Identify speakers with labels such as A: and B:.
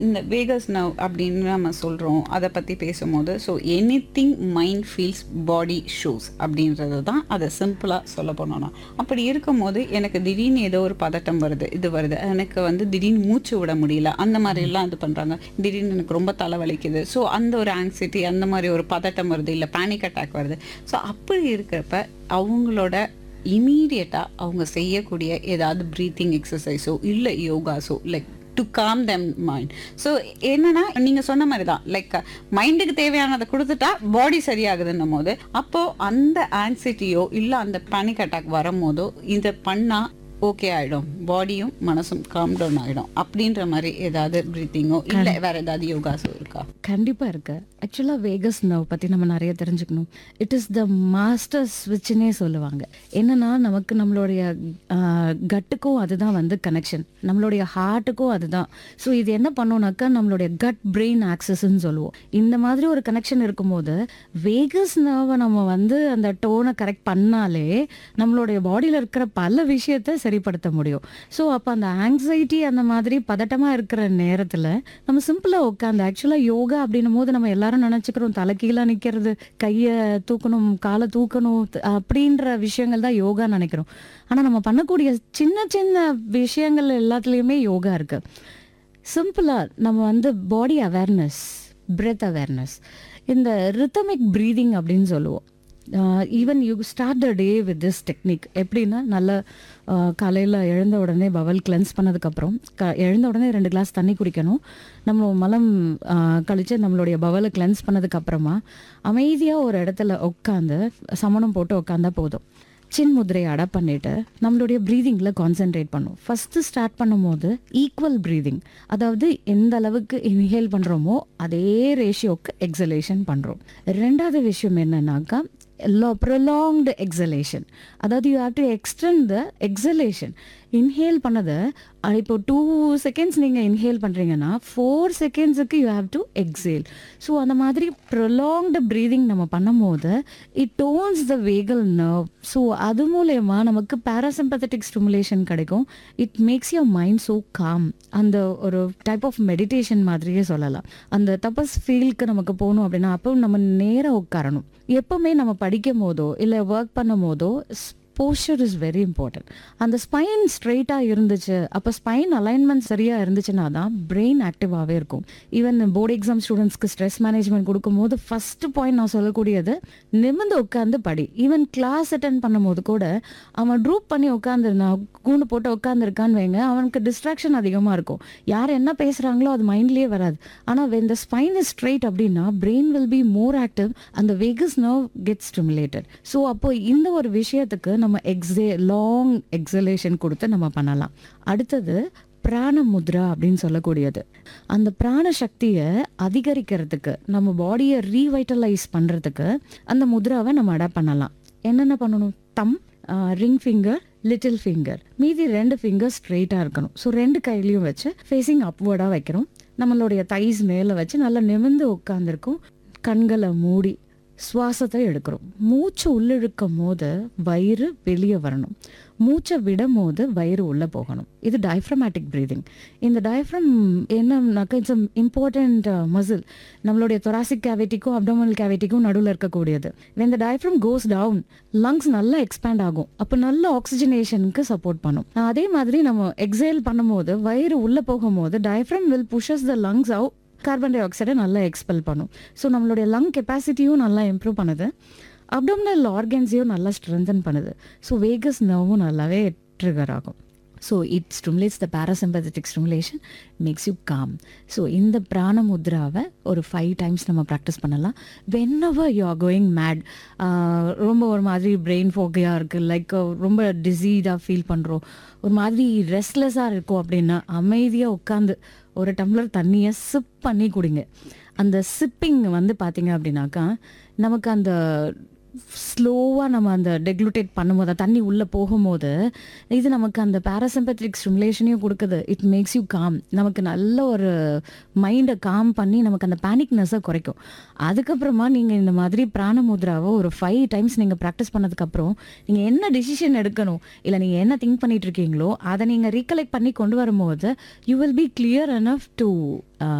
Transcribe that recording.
A: இந்த Vegas now அப்படின்னு நம்ம சொல்கிறோம் அதை பற்றி பேசும்போது so anything mind feels body shows அப்படின்றது தான் அதை சிம்பிளாக சொல்ல போனோம்னா அப்படி இருக்கும்போது எனக்கு திடீர்னு ஏதோ ஒரு பதட்டம் வருது இது வருது எனக்கு வந்து திடீர்னு மூச்சு விட முடியல அந்த மாதிரிலாம் இது பண்ணுறாங்க திடீர்னு எனக்கு ரொம்ப தலைவலிக்குது ஸோ அந்த ஒரு ஆங்ஸைட்டி அந்த மாதிரி ஒரு பதட்டம் வருது இல்லை பேனிக் அட்டாக் வருது ஸோ அப்படி இருக்கிறப்ப அவங்களோட இமீடியட்டாக அவங்க செய்யக்கூடிய ஏதாவது ப்ரீத்திங் எக்ஸசைஸோ இல்லை யோகாஸோ like to calm them mind so என்னன்னா நீங்கள் சொன்ன மாதிரி தான் லைக் மைண்டுக்கு தேவையானதை கொடுத்துட்டா பாடி சரியாகுதுன்னும் போது அப்போது அந்த ஆங்ஸைட்டியோ இல்லை அந்த பேனிக் அட்டாக் வரும்போதோ இதை பண்ணால் ஓகே ஆகிடும் பாடியும் மனசும் காம் டவுன் ஆகிடும் அப்படின்ற மாதிரி ஏதாவது ப்ரீத்திங்கோ இல்லை வேற ஏதாவது யோகாஸோ இருக்கா
B: கண்டிப்பா இருக்கு ஆக்சுவலா வேகஸ் நர்வ் பத்தி நம்ம நிறைய தெரிஞ்சுக்கணும் இட் இஸ் த மாஸ்டர் ஸ்விட்ச்னே சொல்லுவாங்க என்னன்னா நமக்கு நம்மளுடைய கட்டுக்கும் அதுதான் வந்து கனெக்ஷன் நம்மளுடைய ஹார்ட்டுக்கும் அதுதான் ஸோ இது என்ன பண்ணோம்னாக்கா நம்மளுடைய கட் பிரெயின் ஆக்சஸ்ன்னு சொல்லுவோம் இந்த மாதிரி ஒரு கனெக்ஷன் இருக்கும்போது வேகஸ் நர்வை நம்ம வந்து அந்த டோனை கரெக்ட் பண்ணாலே நம்மளுடைய பாடியில் இருக்கிற பல விஷயத்த சரிப்படுத்த முடியும் ஸோ அப்போ அந்த ஆங்ஸைட்டி அந்த மாதிரி பதட்டமாக இருக்கிற நேரத்தில் நம்ம சிம்பிளாக உட்காந்து ஆக்சுவலாக யோகா அப்படின்னும் போது நம்ம எல்லாரும் நினச்சிக்கிறோம் தலை கீழே நிற்கிறது கையை தூக்கணும் காலை தூக்கணும் த- அப்படின்ற விஷயங்கள் தான் யோகா நினைக்கிறோம் ஆனால் நம்ம பண்ணக்கூடிய சின்ன சின்ன விஷயங்கள் எல்லாத்துலேயுமே யோகா இருக்கு சிம்பிளாக நம்ம வந்து பாடி அவேர்னஸ் பிரெத் அவேர்னஸ் இந்த ரித்தமிக் ப்ரீதிங் அப்படின்னு சொல்லுவோம் even you start the day with this technique எப்படின்னா நல்ல காலையில் எழுந்த உடனே பவல் கிளென்ஸ் பண்ணதுக்கப்புறம் க எழுந்த உடனே ரெண்டு கிளாஸ் தண்ணி குடிக்கணும் நம்ம மலம் ஆஹ், கழிச்சு நம்மளுடைய பவலை கிளென்ஸ் பண்ணதுக்கப்புறமா அமைதியாக ஒரு இடத்துல உட்காந்து சமணம் போட்டு உட்காந்தா போதும் சின் முதிரையை அட பண்ணிட்டு நம்மளுடைய ப்ரீதிங்கில் கான்சென்ட்ரேட் பண்ணும் ஃபஸ்ட்டு ஸ்டார்ட் பண்ணும்போது ஈக்குவல் ப்ரீதிங் அதாவது எந்த அளவுக்கு இன்ஹேல் பண்ணுறோமோ அதே ரேஷியோக்கு எக்ஸலேஷன் பண்ணுறோம் ரெண்டாவது விஷயம் என்னன்னாக்கா ப்ரொலாங்டு எக்ஸலேஷன் அதாவது you have to extend the exhalation inhale பண்ணதை அஹ் இப்போ டூ செகண்ட்ஸ் நீங்கள் இன்ஹேல் பண்ணுறீங்கன்னா ஃபோர் செகண்ட்ஸுக்கு you have to exhale so அந்த மாதிரி ப்ரொலாங்டு ப்ரீதிங் நம்ம பண்ணும்போது it tones the vagal nerve so அது மூலயமா நமக்கு பேராசிம்பத்தட்டிக் ஸ்டிமுலேஷன் கிடைக்கும் it makes your mind so calm அந்த ஒரு டைப் ஆஃப் மெடிடேஷன் மாதிரியே சொல்லலாம் அந்த தபஸ் ஃபீல்க்கு நமக்கு போகணும் அப்படின்னா அப்போ நம்ம நேராக உட்காரணும் எப்பவுமே நம்ம படிக்கும் போதோ இல்லை ஒர்க் பண்ணும் போதோ போஸ்டர் இஸ் வெரி இம்பார்ட்டன்ட் அந்த ஸ்பைன் ஸ்ட்ரெயிட்டாக இருந்துச்சு அப்போ ஸ்பைன் அலைன்மெண்ட் சரியாக இருந்துச்சுன்னா தான் பிரெயின் ஆக்டிவாகவே இருக்கும் ஈவன் போர்டு எக்ஸாம் ஸ்டூடெண்ட்ஸ்க்கு ஸ்ட்ரெஸ் மேனேஜ்மெண்ட் கொடுக்கும்போது ஃபர்ஸ்ட் பாயிண்ட் நான் சொல்லக்கூடியது நிமிர்ந்து உட்காந்து படி ஈவன் கிளாஸ் அட்டன் பண்ணும்போது கூட அவன் ட்ரூப் பண்ணி உட்காந்துருந்தான் கூண்டு போட்டு உட்காந்துருக்கான்னு வைங்க அவனுக்கு டிஸ்ட்ராக்ஷன் அதிகமாக இருக்கும் யார் என்ன பேசுகிறாங்களோ அது மைண்ட்லேயே வராது ஆனால் when the spine is straight அப்படின்னா brain will be more active அந்த vagus nerve get stimulated so அப்போ இந்த ஒரு விஷயத்துக்கு நம்ம எக்ஸே லாங் எக்ஸலேஷன் கொடுத்து நம்ம பண்ணலாம் அடுத்தது பிராண முத்ரா அப்படின்னு சொல்லக்கூடியது அந்த பிராண சக்தியை அதிகரிக்கிறதுக்கு நம்ம பாடியை ரீவைட்டலைஸ் பண்ணுறதுக்கு அந்த முத்ராவை நம்ம அடாப்ட் பண்ணலாம் என்னென்ன பண்ணணும் thumb ring finger little finger மீதி ரெண்டு ஃபிங்கர் ஸ்ட்ரெயிட்டாக இருக்கணும் ஸோ ரெண்டு கையிலையும் வச்சு ஃபேஸிங் அப்வர்டாக வைக்கிறோம் நம்மளுடைய தைஸ் மேலே வச்சு நல்லா நிமிர்ந்து உட்காந்துருக்கும் கண்களை மூடி சுவாசத்தை எடுக்கிறோம் மூச்சு உள்ளிழுக்கும் போது வயிறு வெளியே வரணும் மூச்சை விடும் போது வயிறு உள்ளே போகணும் இது டயஃப்ரமேட்டிக் ப்ரீதிங் இந்த டயஃப்ரம் என்னன்னாக்கா இட்ஸ் இம்பார்ட்டண்ட் மசில் நம்மளுடைய தொராசிக் கேவிட்டிக்கும் அப்டோமல் கேவிட்டிக்கும் நடுவில் இருக்கக்கூடியது இந்த டயஃப்ரம் கோஸ் டவுன் லங்ஸ் நல்லா எக்ஸ்பேண்ட் ஆகும் அப்போ நல்ல ஆக்சிஜனேஷனுக்கு சப்போர்ட் பண்ணும் அதே மாதிரி நம்ம எக்ஸேல் பண்ணும்போது வயிறு உள்ளே போகும்போது diaphragm will pushes the lungs out carbon டை ஆக்சைடை நல்லா எக்ஸ்பெல் பண்ணும் ஸோ நம்மளுடைய லங் கெப்பாசிட்டியும் நல்லா இம்ப்ரூவ் பண்ணுது அப்டோமினல் ஆர்கன்ஸையும் நல்லா ஸ்ட்ரென்தன் பண்ணுது ஸோ வேகஸ் நர்வும் நல்லாவே ட்ரிகர் ஆகும் so it stimulates the parasympathetic stimulation makes you calm so இந்த பிராண முத்ராவை ஒரு ஃபைவ் டைம்ஸ் நம்ம ப்ராக்டிஸ் பண்ணலாம் whenever you are going mad ரொம்ப ஒரு மாதிரி பிரெயின் ஃபோக்கையாக இருக்குது லைக் ரொம்ப டிசீடாக ஃபீல் பண்ணுறோம் ஒரு மாதிரி ரெஸ்ட்லெஸ்ஸாக இருக்கும் அப்படின்னா அமைதியாக உட்காந்து ஒரு டம்ளர் தண்ணியை சிப் பண்ணி குடிங்க அந்த சிப்பிங் வந்து பார்த்தீங்க அப்படின்னாக்கா நமக்கு அந்த ஸ்லோவாக நம்ம அந்த டெக்லுட்டேட் பண்ணும்போது தண்ணி உள்ளே போகும்போது இது நமக்கு அந்த பேராசிம்பத்திக் ஸ்டிமுலேஷனையும் கொடுக்குது இட் மேக்ஸ் யூ காம் நமக்கு நல்ல ஒரு மைண்டை காம் பண்ணி நமக்கு அந்த பேனிக்னஸை குறைக்கும் அதுக்கப்புறமா நீங்கள் இந்த மாதிரி பிராண முத்ராவை ஒரு ஃபைவ் டைம்ஸ் நீங்கள் ப்ராக்டிஸ் பண்ணதுக்கப்புறம் நீங்கள் என்ன டிசிஷன் எடுக்கணும் இல்லை நீங்கள் என்ன திங்க் பண்ணிட்டு இருக்கீங்களோ அதை நீங்கள் ரீகலெக்ட் பண்ணி கொண்டு வரும்போது you will be clear enough to